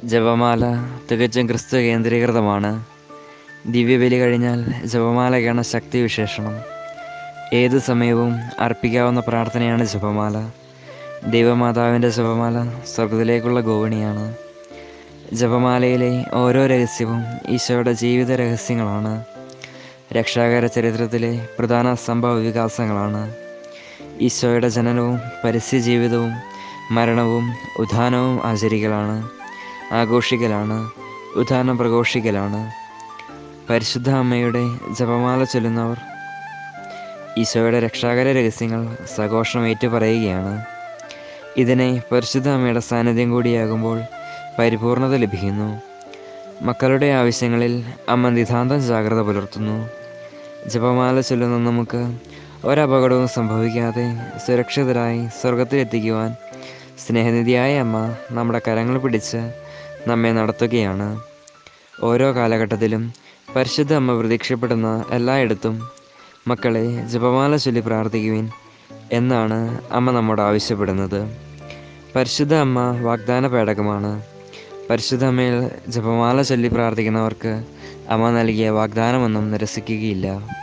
ജപമാല തികച്ചും ക്രിസ്തു കേന്ദ്രീകൃതമാണ് ദിവ്യബലി കഴിഞ്ഞാൽ ജപമാലയ്ക്കാണ് ശക്തി വിശേഷണം ഏത് സമയവും അർപ്പിക്കാവുന്ന പ്രാർത്ഥനയാണ് ജപമാല ദൈവമാതാവിൻ്റെ ജപമാല സ്വർഗത്തിലേക്കുള്ള ഗോവണിയാണ് ജപമാലയിലെ ഓരോ രഹസ്യവും ഈശോയുടെ ജീവിത രഹസ്യങ്ങളാണ് രക്ഷാകര ചരിത്രത്തിലെ പ്രധാന സംഭവ വികാസങ്ങളാണ് ഈശോയുടെ ജനനവും പരസ്യ ജീവിതവും മരണവും ഉത്ഥാനവും ആചരിക്കലാണ് ആഘോഷിക്കലാണ് ഉത്ഥാനം പ്രഘോഷിക്കലാണ് പരിശുദ്ധ അമ്മയുടെ ജപമാല ചൊല്ലുന്നവർ ഈശോയുടെ രക്ഷാകര രഹസ്യങ്ങൾ സഘോഷം ഏറ്റുപറയുകയാണ് ഇതിനെ പരിശുദ്ധ അമ്മയുടെ സാന്നിധ്യം കൂടിയാകുമ്പോൾ പരിപൂർണത ലഭിക്കുന്നു മക്കളുടെ ആവശ്യങ്ങളിൽ അമ്മ നിതാന്തം ജാഗ്രത പുലർത്തുന്നു ജപമാല ചൊല്ലുന്ന നമുക്ക് ഒരപകടവും സംഭവിക്കാതെ സുരക്ഷിതരായി സ്വർഗത്തിലെത്തിക്കുവാൻ സ്നേഹനിധിയായ അമ്മ നമ്മുടെ കരങ്ങൾ പിടിച്ച് നമ്മെ നടത്തുകയാണ് ഓരോ കാലഘട്ടത്തിലും പരിശുദ്ധ അമ്മ പ്രതീക്ഷപ്പെടുന്ന എല്ലായിടത്തും മക്കളെ ജപമാല ചൊല്ലി പ്രാർത്ഥിക്കുവിൻ എന്നാണ് അമ്മ നമ്മോട് ആവശ്യപ്പെടുന്നത് പരിശുദ്ധ അമ്മ വാഗ്ദാന പേടകമാണ് പരിശുദ്ധ അമ്മയിൽ ജപമാല ചൊല്ലി പ്രാർത്ഥിക്കുന്നവർക്ക് അമ്മ നൽകിയ വാഗ്ദാനമൊന്നും നിരസിക്കുകയില്ല